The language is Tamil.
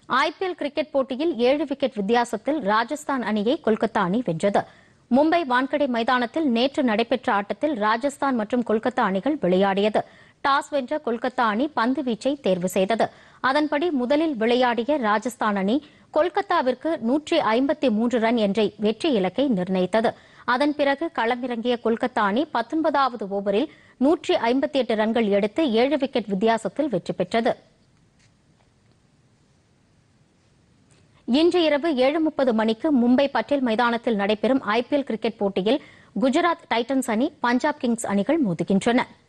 ஐபிஎல் கிரிக்கெட் போட்டியில் ஏழு விக்கெட் வித்தியாசத்தில் ராஜஸ்தான் அணியை கொல்கத்தா அணி வென்றது மும்பை வான்கடை மைதானத்தில் நேற்று நடைபெற்ற ஆட்டத்தில் ராஜஸ்தான் மற்றும் கொல்கத்தா அணிகள் விளையாடியது டாஸ் வென்ற கொல்கத்தா அணி பந்து வீச்சை தேர்வு செய்தது அதன்படி முதலில் விளையாடிய ராஜஸ்தான் அணி கொல்கத்தாவிற்கு நூற்றி ஐம்பத்தி மூன்று ரன் என்ற வெற்றி இலக்கை நிர்ணயித்தது அதன் பிறகு களமிறங்கிய கொல்கத்தா அணி பத்தொன்பதாவது ஓவரில் நூற்றி ஐம்பத்தி எட்டு ரன்கள் எடுத்து ஏழு விக்கெட் வித்தியாசத்தில் வெற்றி பெற்றது இன்று இரவு ஏழு முப்பது மணிக்கு மும்பை பட்டேல் மைதானத்தில் நடைபெறும் ஐபிஎல் கிரிக்கெட் போட்டியில் குஜராத் டைட்டன்ஸ் அணி பஞ்சாப் கிங்ஸ் அணிகள் மோதுகின்றன